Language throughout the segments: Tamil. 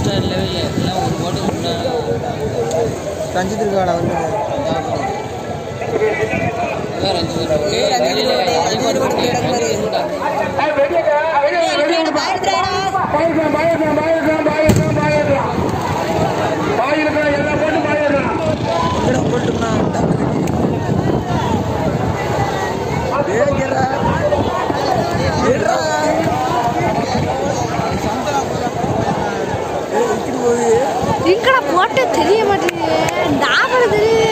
வேற லெவலில் எல்லாம் ஒரு ஓட்டுக்கு முன்னாடி ரஞ்சித் இருக்காடா வந்து வேறு அஞ்சு பேர் டேய் அஞ்சு பேர் அஞ்சு பேர் போட்டு அஞ்சு பேர் போட்டா எங்கடா போட்டுனா ஏங்கடா ஏடா ஏய் இக்கிட்டு போகுது எங்கடா போட்டு தெரிய மாட்டேங்குது டாபர் தெரியுது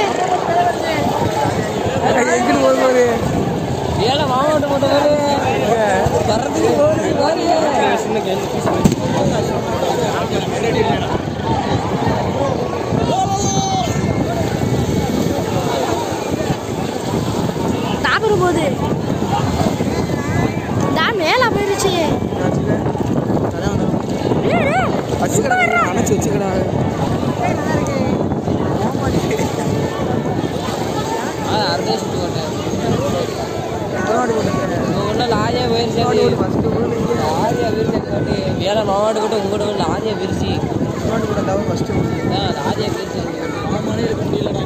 எங்கிட்டு போகுது பாரு ஏழை மாமாட்ட போட்ட மாதிரி வர்றதுக்கு போகுது பாரு சின்ன கேள்வி டாபர் போகுது டா மேல போயிருச்சு அதான் டேய், டேய், வச்சுக்கடா அணைச்சி வச்சுக்கடா ஆ அறுபது சுட்டு போட்டேன் போராடி போட்டுங்க ஒன்றும் லாரியாக போயிருச்சு போராடி அது. போட்டு ஃபஸ்ட்டு போட்டு லாரியா விரிச்சு காட்டி வேலை மாமாட்டு கூட உங்கள்கிட்ட கூட லாரியா விரிச்சு போராடி போட்டு டவர் ஃபஸ்ட்டு ஆ லாரியா விரிச்சு மாமானே இருக்க முடியலடா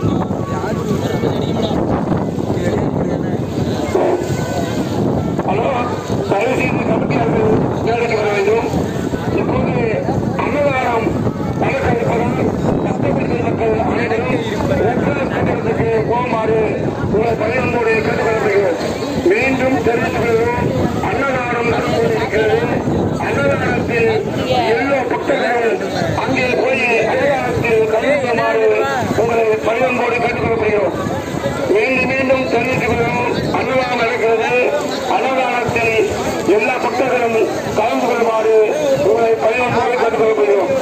ஹலோ தயவு செய்து கமிட்டியாளர்கள் வேலைக்கு வர வேண்டும் இப்போது அன்னதானம் நடக்க இருப்பதால் கஷ்டப்படுகிற மக்கள் அனைவரும் ரெட்கிராஸ் கட்டணத்துக்கு போகுமாறு உங்களை பணிவன்போடு கேட்டுக்கொள்ளப்படுகிறது மீண்டும் தெரிவித்துக் கொள்கிறோம் அன்னதானம் நடந்து கொண்டிருக்கிறது அன்னதானத்தில் எல்லோ புத்தகங்கள் அங்கே போய் அன்னதானத்தில் கலந்துமாறு உங்களை பணிவன்போடு கேட்டுக்கொள்ளப்படுகிறோம் மீண்டும் மீண்டும் தெரிவித்துக் கொள்கிறோம் அன்னதானம் நடக்கிறது அன்னதானத்தில் எல்லா பக்தர்களும் கலந்து கொள்ளுமாறு உங்களை பணிவன்போடு கேட்டுக்கொள்ளப்படுகிறோம்